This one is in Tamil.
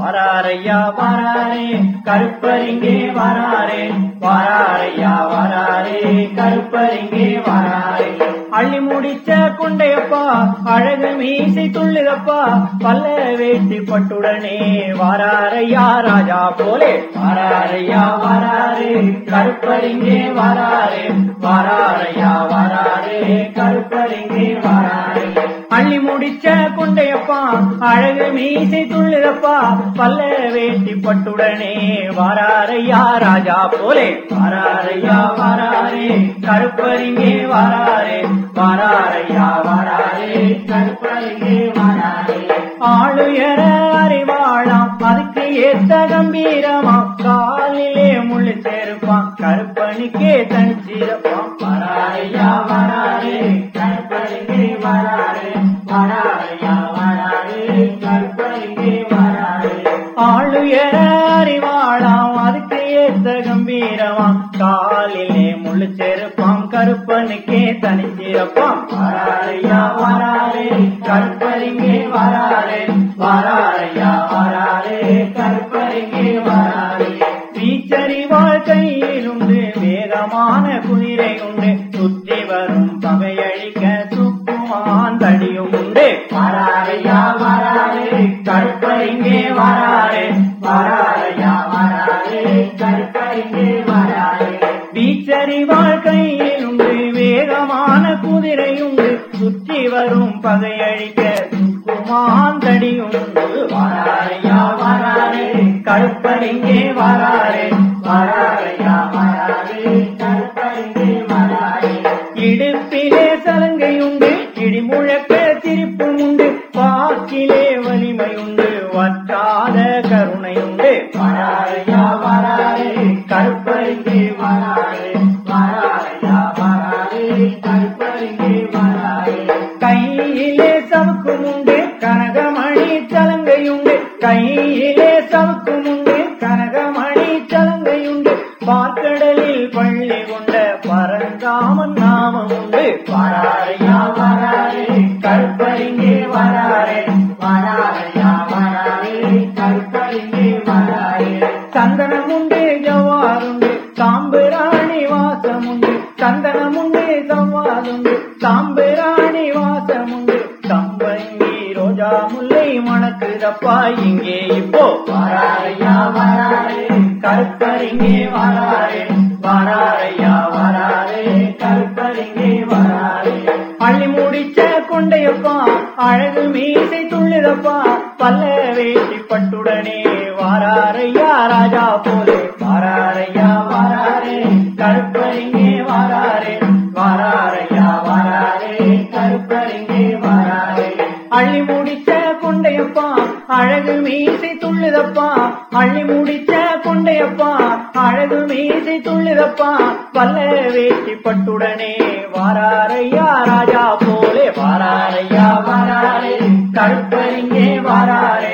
வாராரையா வாராரே கருப்பரிங்கே வாராரே வாராரையா வாராரே கருப்பரிங்கே வாராரே அள்ளி முடிச்ச கொண்டையப்பா அழகு மீசை துள்ளுதப்பா பல்ல வேட்டி பட்டுடனே வாராரையா ராஜா போலே வாராரையா வாராரே கருப்பரிங்கே வாராரே வாராரையா வாராரே கருப்பரிங்கே வாராரே அள்ளி முடிச்ச கொண்டையப்பா அழகு மீசை துள்ளுதப்பா பல்ல வேட்டி பட்டுடனே வாராரையா ராஜா போலே வாராரையா வாராரே கருப்பரிங்கே வாராரே வாராரையா வாராரே கருப்பரிங்கே வாராரே ஆளுயர அறிவாளாம் அதுக்கு ஏத்த கம்பீரமாம் காலிலே முள்ளு சேர்ப்பான் கருப்பணிக்கே தனிச்சிரப்பான் வராரையா வராரே கருப்பணிக்கே வராரே வராரையா வராரே கருப்பணிக்கே வராரே ஆளுயர அறிவாளாம் அதுக்கு ஏத்த கம்பீரமாம் காலிலே முள்ளு சேர்ப்பான் கருப்பனுக்கே தனிச்சிரப்பான் வராரையா வராரே கருப்பறிங்கே வராரே வராரையா வராரே கருப்பறிங்கே வராரே வீச்சரி வாழ்க்கையில் உண்டு வேகமான குதிரை உண்டு சுற்றி வரும் பகையழிக்க சுக்குமான் தடியும் உண்டு வராரையா வராரே கருப்பறிங்கே வராரே வராரையா வராரே கருப்பறிங்கே வராரே வீச்சரி வாழ்க்கையில் உண்டு வேகமான குதிரை உண்டு சுற்றி வரும் பகையழிக்க சுக்குமாந்தடியும் உண்டு வராரையா வராரே கருப்பறிங்கே வராரே வராரையா வராரே கருப்பறிங்கே வராரே இடுப்பிலே சலங்கை உண்டு இடிமுழக்க சிரிப்பு உண்டு பாக்கிலே வலிமை உண்டு வற்றாத கருணை உண்டு வராரையா வராரே கருப்பறிங்கே வராரே வராரையா வராரே கருப்பறிங்கே வராரே கையிலே சவுக்கும் உண்டு கனகமணி சலங்கை உண்டு கையிலே சவுக்கும் உண்டு கனகமணி சலங்கை உண்டு பார்க்கடலில் பள்ளி கொண்ட பரந்தாமன் நாமம் உண்டு வராரையா வராரே கருப்பறிங்கே வராரே வராரையா வராரே கருப்பறிங்கே வராரே சந்தனம் உண்டு ஜவ்வாறுண்டு சாம்பிராணி வாசம் உண்டு சந்தனம் உண்டு சவ்வாதுண்டு சாம்பிராணி வாசம் உண்டு சம்பங்கி ரோஜா முல்லை மணக்குதப்பா இங்கே இப்போ வராரையா வராரே கருப்பறிங்கே வராரே வராரையா வராரே கருப்பறிங்கே வராரே அள்ளி முடிச்ச கொண்டையப்பா அழகு மீசை துள்ளுதப்பா பல்ல வேட்டி பட்டுடனே வாராரையா ராஜா போலே வாராரையா வாராரே கருப்பறிங்கே வாராரே வாராரையா வாராரே கருப்பறிங்கே வாராரே அள்ளி முடிச்ச கொண்டையப்பா அழகு மீசை துள்ளுதப்பா அள்ளி முடிச்ச கொண்டையப்பா அழகு மீசை துள்ளுதப்பா பல்ல வேட்டி பட்டுடனே வாராரையா ராஜா போலே வாராரையா வாராரே கருப்பறிங்கே வாராரே